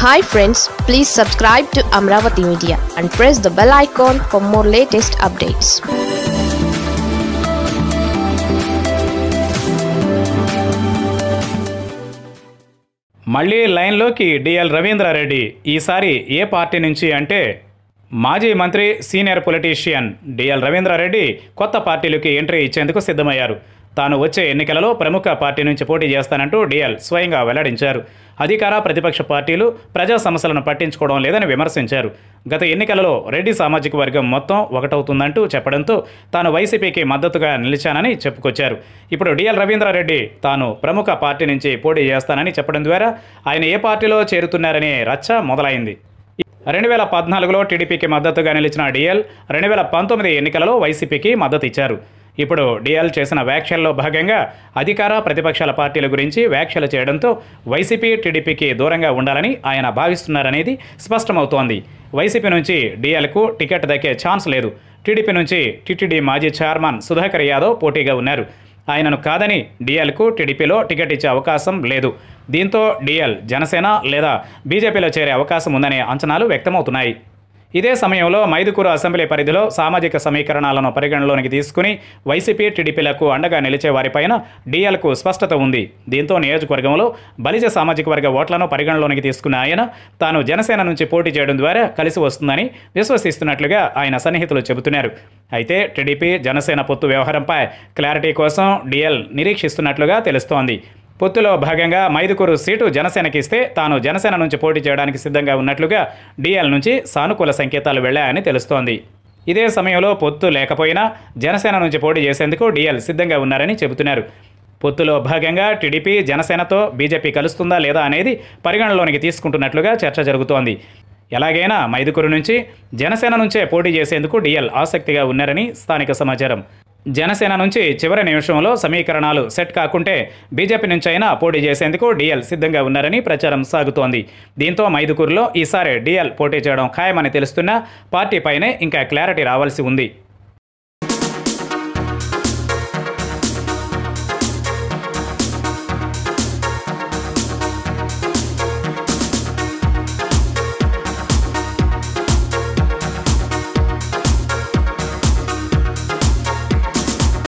hi friends please subscribe to Amaravati media and press the bell icon for more latest updates మళ్ళీ లైన్లోకి DL Ravindra Reddy ఈసారి ఏ party నుంచి అంటే మాజీ మంత్రి సీనియర్ పొలిటీషియన్ డిఎల్ రవీంద్రారెడ్డి కొత్త పార్టీలకు ఎంట్రీ ఇచ్చేందుకు సిద్ధమయ్యారు తాను వచ్చే ఎన్నికలలో ప్రముఖ పార్టీ నుంచి పోటీ చేస్తానంటూ డిఎల్ స్వయంగా వెల్లడించారు అధికార ప్రతిపక్ష పార్టీలు ప్రజా సమస్యలను పట్టించుకోవడం లేదని విమర్శించారు గత ఎన్నికలలో రెడ్డి సామాజిక వర్గం మొత్తం ఒకటవుతుందంటూ చెప్పడంతో తాను వైసీపీకి మద్దతుగా నిలిచానని చెప్పుకొచ్చారు ఇప్పుడు డిఎల్ రవీంద్రారెడ్డి తాను ప్రముఖ పార్టీ నుంచి పోటీ చేస్తానని చెప్పడం ద్వారా ఆయన ఏ పార్టీలో చేరుతున్నారనే రచ్చ మొదలైంది రెండు వేల పద్నాలుగులో టీడీపీకి మద్దతుగా నిలిచిన డిఎల్ రెండు వేల పంతొమ్మిది ఎన్నికలలో వైసీపీకి మద్దతు ఇచ్చారు ఇప్పుడు డిఎల్ చేసిన వ్యాఖ్యల్లో భాగంగా అధికార ప్రతిపక్షాల పార్టీల గురించి వ్యాఖ్యలు చేయడంతో వైసీపీ టీడీపీకి దూరంగా ఉండాలని ఆయన భావిస్తున్నారనేది స్పష్టమవుతోంది వైసీపీ నుంచి డిఎల్కు టికెట్ దక్కే ఛాన్స్ లేదు టీడీపీ నుంచి టీటీడీ మాజీ చైర్మన్ సుధాకర్ యాదవ్ పోటీగా ఉన్నారు ఆయనను కాదని డిఎల్కు టీడీపీలో టికెట్ ఇచ్చే అవకాశం లేదు దీంతో డిఎల్ జనసేన లేదా బీజేపీలో చేరే అవకాశం ఉందనే అంచనాలు వ్యక్తమవుతున్నాయి ఇదే సమయంలో మైదుకూరు అసెంబ్లీ పరిధిలో సామాజిక సమీకరణాలను పరిగణలోనికి తీసుకుని వైసీపీ టీడీపీలకు అండగా నిలిచే వారిపైన డిఎల్కు స్పష్టత ఉంది దీంతో నియోజకవర్గంలో బలిజ సామాజిక వర్గ ఓట్లను పరిగణలోనికి తీసుకున్న ఆయన తాను జనసేన నుంచి పోటీ చేయడం ద్వారా కలిసి వస్తుందని విశ్వసిస్తున్నట్లుగా ఆయన సన్నిహితులు చెబుతున్నారు అయితే టీడీపీ జనసేన పొత్తు వ్యవహారంపై క్లారిటీ కోసం డిఎల్ నిరీక్షిస్తున్నట్లుగా తెలుస్తోంది పొత్తులో భాగంగా మైదుకూరు సీటు జనసేనకి ఇస్తే తాను జనసేన నుంచి పోటీ చేయడానికి సిద్ధంగా ఉన్నట్లుగా డిఎల్ నుంచి సానుకూల సంకేతాలు వెళ్లాయని తెలుస్తోంది ఇదే సమయంలో పొత్తు లేకపోయినా జనసేన నుంచి పోటీ చేసేందుకు డిఎల్ సిద్ధంగా ఉన్నారని చెబుతున్నారు పొత్తులో భాగంగా టీడీపీ జనసేనతో బీజేపీ కలుస్తుందా లేదా అనేది పరిగణలోనికి తీసుకుంటున్నట్లుగా చర్చ జరుగుతోంది ఎలాగైనా మైదుకూరు నుంచి జనసేన నుంచే పోటీ చేసేందుకు డిఎల్ ఆసక్తిగా ఉన్నారని స్థానిక సమాచారం జనసేన నుంచి చివరి నిమిషంలో సమీకరణాలు సెట్ కాకుంటే బీజేపీ నుంచి అయినా పోటీ చేసేందుకు డిఎల్ సిద్ధంగా ఉన్నారని ప్రచారం సాగుతోంది దీంతో మైదుకూరులో ఈసారి డిఎల్ పోటీ చేయడం ఖాయమని తెలుస్తున్నా పార్టీపైనే ఇంకా క్లారిటీ రావాల్సి ఉంది